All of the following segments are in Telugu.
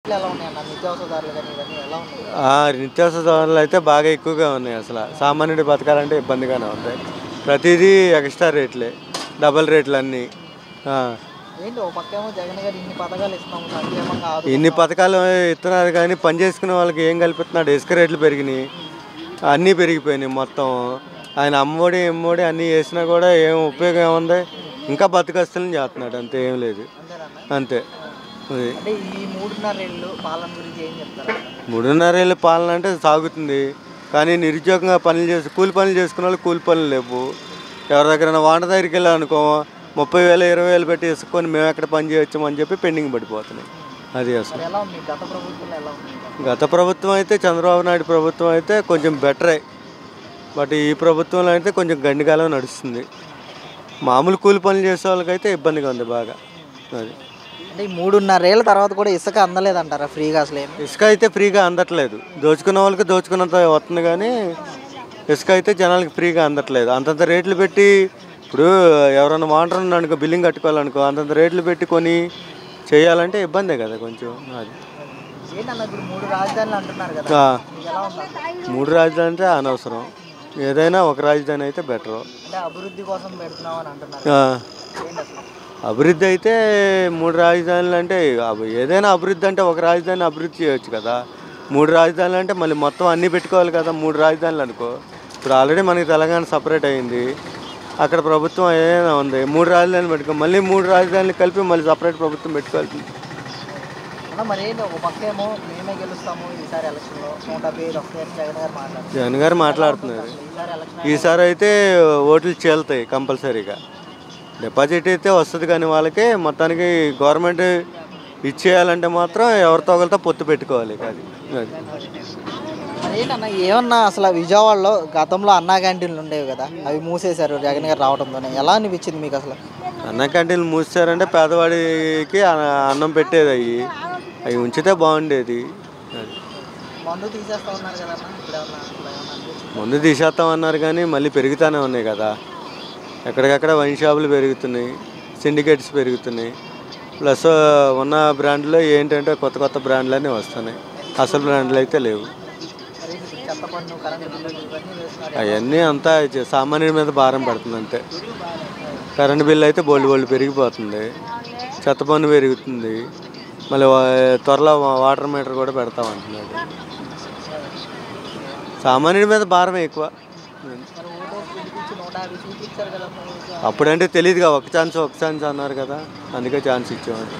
రేట్లు ఎలా ఉన్నాయన్న నిత్యావసర ధరలు కానీ ఇవన్నీ ఎలా ఉన్నాయి ఆ, నిత్యావసర ధరలు అయితే బాగా ఎక్కువగా ఉన్నాయి అసలు సామాన్యుడి బతకాలంటే ఇబ్బందిగానే ఉంది ప్రతిదీ ఎక్స్ట్రా రేట్లే డబల్ రేట్లు అన్నీ ఆ. ఏంటి ఒక పక్కేమో జగన్ గారు ఇన్ని పథకాలు ఇస్తున్నాము సంక్షేమంగా ఆదు ఇన్ని పథకాలు ఇస్తున్నారు కానీ పని చేసుకునే వాళ్ళకి ఏం కల్పిస్తున్నాడు ఇసుక రేట్లు పెరిగినాయి అన్నీ పెరిగిపోయినాయి మొత్తం ఆయన అమ్మఒడి ఎమ్మఒడి అన్నీ చేసినా కూడా ఏం ఉపయోగం ఏముంది ఇంకా బతుకస్తులను చేస్తున్నాడు అంతే ఏం లేదు అంతేనన్న అంతే అది అంటే ఈ మూడున్నర ఏళ్ళు పాలన గురించి ఏం చెప్తారు మూడున్నరేళ్ళ పాలన అంటే సాగుతుంది కానీ నిరుద్యోగంగా పనులు చేసి కూలి పనులు చేసుకున్న వాళ్ళు కూలి పనులు లేవు ఎవరి దగ్గర వాంట దగ్గరికి వెళ్ళాలనుకో ముప్పై వేలు ఇరవై వేలు పెట్టి వేసుకొని మేము ఎక్కడ పని చేయొచ్చు అని చెప్పి పెండింగ్ పడిపోతున్నాయి అది అసలు మరి ఎలా ఉంది గత ప్రభుత్వంలో ఎలా ఉంది గత ప్రభుత్వం అయితే చంద్రబాబు నాయుడు ప్రభుత్వం అయితే కొంచెం బెటరే బట్ ఈ ప్రభుత్వంలో అయితే కొంచెం గండికాలం నడుస్తుంది మామూలు కూలి పనులు చేసే వాళ్ళకైతే ఇబ్బందిగా ఉంది బాగా అది అంటే ఈ మూడున్నర ఏళ్ళ తర్వాత కూడా ఇసుక అందలేదంటారా ఫ్రీగా అసలు ఏమి ఇసుక అయితే ఫ్రీగా అందట్లేదు దోచుకున్న వాళ్ళకి దోచుకున్నంత వస్తుంది కానీ ఇసుక అయితే జనాలకి ఫ్రీగా అందట్లేదు అంతంత రేట్లు పెట్టి ఇప్పుడు ఎవరైనా వాటర్ అనుకో బిల్లింగ్ కట్టుకోవాలనుకో అంతంత రేట్లు పెట్టి కొని చేయాలంటే ఇబ్బందే కదా కొంచెం అది ఏంటన్న ఇప్పుడు మూడు రాజధానులు అంటున్నారు కదా ఆ, మీకు ఎలా ఉంది మూడు రాజధాని అంటే అనవసరం ఏదైనా ఒక రాజధాని అయితే బెటరు అంటే అభివృద్ధి కోసం పెడుతున్నాం అని అంటున్నారు ఏంటి అసలు అభివృద్ధి అయితే మూడు రాజధానులు అంటే అభి- ఏదైనా అభివృద్ధి అంటే ఒక రాజధాని అభివృద్ధి చేయొచ్చు కదా మూడు రాజధానులు అంటే మళ్ళీ మొత్తం అన్నీ పెట్టుకోవాలి కదా మూడు రాజధానులు అనుకో ఇప్పుడు ఆల్రెడీ మనకి తెలంగాణ సపరేట్ అయింది అక్కడ ప్రభుత్వం ఏదైనా ఉంది మూడు రాజధానులు పెట్టుకో మళ్ళీ మూడు రాజధానులు కలిపి మళ్ళీ సపరేట్ ప్రభుత్వం పెట్టుకోవాలి అన్న మరి ఏంటి ఒక పక్కేమో మేమే గెలుస్తాము ఈసారి ఎలక్షన్లో నూట డెబ్బై ఐదు వస్తాయని జగన్ గారు మాట్లాడుతున్నారు జగన్ గారు మాట్లాడుతున్నారు ఈసారి ఎలక్షన్ ఈసారి అయితే ఓట్లు చేలుతాయి కంపల్సరీగా డిపాజిట్ అయితే వస్తుంది కానీ వాళ్ళకి మొత్తానికి గవర్నమెంట్ ఇచ్చేయాలంటే మాత్రం ఎవరితో ఒకరితో పొత్తు పెట్టుకోవాలి ఇక అది అది మరి ఏంటన్న ఏమన్నా అసలు విజయవాడలో గతంలో అన్నా క్యాంటీన్లు ఉండేవి కదా అవి మూసేశారు జగన్ గారు రావడంతోనే ఎలా అనిపించింది మీకు అసలు అన్న క్యాంటీన్లు మూసారంటే పేదవాడికి అన్న- అన్నం పెట్టేది అవి అవి ఉంచితే బాగుండేది అది మందు తీసేస్తా ఉన్నారు కదన్న ఇప్పుడు ఏమన్నా అసలు ఏమన్నా అనిపించింది ముందు తీసేస్తామన్నారు కానీ మళ్ళీ పెరుగుతూనే ఉన్నాయి కదా ఎక్కడికక్కడ వైన్ షాపులు పెరుగుతున్నాయి సిండికేట్స్ పెరుగుతున్నాయి ప్లస్ ఉన్న బ్రాండ్లో ఏంటంటే కొత్త కొత్త బ్రాండ్లన్నీ వస్తున్నాయి అసలు బ్రాండ్లు అయితే లేవు మరి ఇప్పుడు చెత్త పన్ను కరెంట్ బిల్లులు ఇవన్నీ వేస్తున్నారు అవన్నీ అంతా చే- సామాన్యుడి మీద భారం పడుతుంది అంతే కరెంట్ బిల్ అయితే బోల్డ్ బోల్డ్ పెరిగిపోతుంది చెత్త పన్ను పెరుగుతుంది మళ్ళీ వా- త్వరలో వా- వాటర్ మీటర్ కూడా పెడతామంటున్నాడు సామాన్యుడి మీద భారమే ఎక్కువ మరి ఓటేసి పిలిపించి నూట యాభై సీట్లు ఇచ్చారు కదా మరి అప్పుడంటే తెలియదుగా ఒక ఛాన్స్ ఒక ఛాన్స్ అన్నారు కదా అందుకే ఛాన్స్ ఇచ్చామని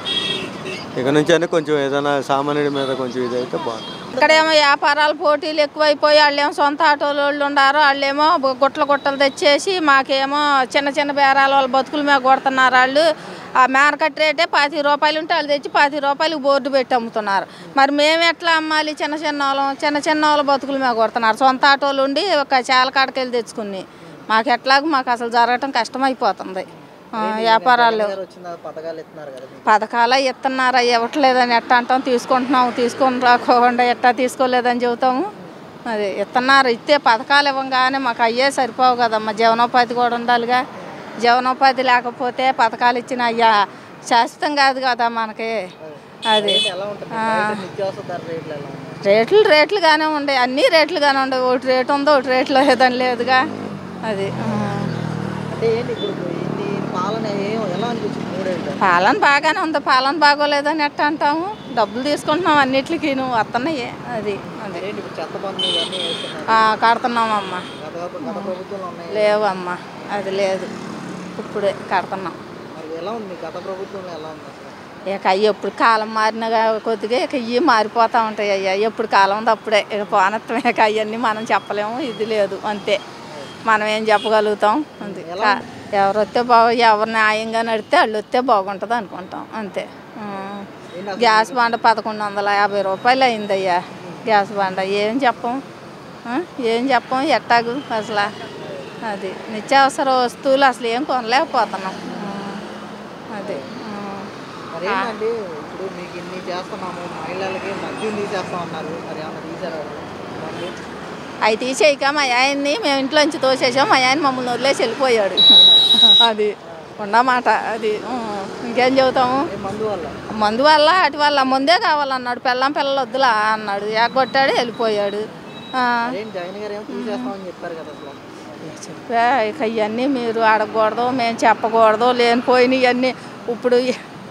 ఇక నుంచి అయినా కొంచెం ఏదైనా సామాన్యుడి మీద కొంచెం ఇదైతే బాగుంటుంది ఇక్కడేమో వ్యాపారాలు పోటీలు ఎక్కువైపోయి వాళ్ళేమో సొంత ఆటోలు వాళ్ళు ఉండారు వాళ్ళేమో బు- గుట్టలు గుట్టలు తెచ్చేసి మాకేమో చిన్న చిన్న బేరాలు వాళ్ళ బతుకుల మీద కొడుతున్నారు వాళ్ళు ఆ మేరకట్ రేటే పాతి రూపాయలు ఉంటే వాళ్ళు తెచ్చి పాతి రూపాయలకు బోర్డు పెట్టి అమ్ముతున్నారు మరి మేము ఎట్లా అమ్మాలి చిన్న చిన్న వాళ్ళం చిన్న చిన్న వాళ్ళ బతుకుల మీద కొడుతున్నారు సొంత ఆటోలు ఉండి ఒక చాల కాడకెళ్ళి తెచ్చుకుని మాకు ఎట్లాగో మాకు అసలు జరగటం కష్టమైపోతుంది ఆ, వ్యాపారాలు గారు వచ్చిన పథకాలు ఇస్తున్నారు కదా మీకు. పథకాలు ఇస్తున్నారా ఇవ్వట్లేదని ఎట్టా అంటాం తీసుకుంటున్నాం తీసుకొని రాకోకుండా ఎట్టా తీసుకోలేదని చెబుతాము అది ఇస్తున్నారు ఇస్తే పథకాలు ఇవ్వగానే మాకు అయ్యే సరిపోవు కదమ్మా జీవనోపాధి కూడా ఉండాలిగా జీవనోపాధి లేకపోతే పథకాలు ఇచ్చిన అయ్యా శాశ్వతం కాదు కదా మనకి అది ఎలా ఉంటుంది బయట నిత్యావసర ధర రేట్లు ఎలా ఉన్నాయి రేట్లు రేట్లుగానే ఉండే అన్ని రేట్లుగానే ఉండే ఒకటి రేటు ఉందో ఒకటి రేట్లు లేదని లేదుగా అది ఆ. అంటే ఏంటి ఇప్పుడు ఇది పాలన ఏం ఎలా అనిపించింది మూడేళ్ళు పాలన బాగానే ఉంది పాలన బాగోలేదని ఎట్ట అంటాము డబ్బులు తీసుకుంటున్నాం అన్నిటికీ నువ్వు వస్తున్నాయి అది అది ఏంటి ఇప్పుడు చెత్త పన్ను ఇవన్నీ వేస్తున్నారు ఆ, కడుతున్నామమ్మా గత గత ప్రభుత్వంలో ఉన్నాయి లేవమ్మా అది లేదు ఇప్పుడే కడుతున్నాం మరి ఎలా ఉంది గత ప్రభుత్వంలో ఎలా ఉంది అసలు ఇక అయ్యి ఎప్పుడు కాలం మారిన కొద్దిగా ఇక ఇవి మారిపోతూ ఉంటాయి అయ్యా ఎప్పుడు కాలం ఉంది అప్పుడే ఇక పోనత్తం ఇక అవన్నీ మనం చెప్పలేము ఇది లేదు అంతే మనం ఏం చెప్పగలుగుతాం అంతే కా- ఎవరు వస్తే బాగు ఎవరు న్యాయంగా నడితే వాళ్ళు వస్తే బాగుంటుంది అనుకుంటాం అంతే ఆ. గ్యాస్ బండ పదకొండు వందల యాభై రూపాయలు అయిందయ్యా గ్యాస్ బండ ఏం చెప్పం ఆ? ఏం చెప్పం ఎట్టాగు అసలు అది నిత్యావసర వస్తువులు అసలు ఏం కొనలేకపోతున్నాం ఆ. అది ఆ. మరి ఏంటంటే ఇప్పుడు మీకు ఇన్ని చేస్తున్నాము మహిళలకి మద్యం తీసేస్తా ఉన్నారు మరి ఏమన్నా తీసారా మద్యం అవి తీసేయక మా ఆయన్ని మేము ఇంట్లోంచి తోసేసాం మా ఆయన మమ్మల్ని వదిలేసి వెళ్ళిపోయాడు అది ఉండమాట అది ఆ. ఇంకేం చెబుతాము ఏ మందు వల్ల మందు వల్ల అటు వల్ల ముందే కావాలన్నాడు పెళ్ళం పిల్లలు వద్దులా అన్నాడు ఎగ్గొట్టాడు వెళ్ళిపోయాడు ఆ, ఏం జగన్ గారు ఏమో తీసేస్తామని చెప్పారు కదా అసలు చెప్పా ఇక ఇవన్నీ మీరు అడగకూడదు మేము చెప్పకూడదు లేనిపోయినవన్నీ ఇప్పుడు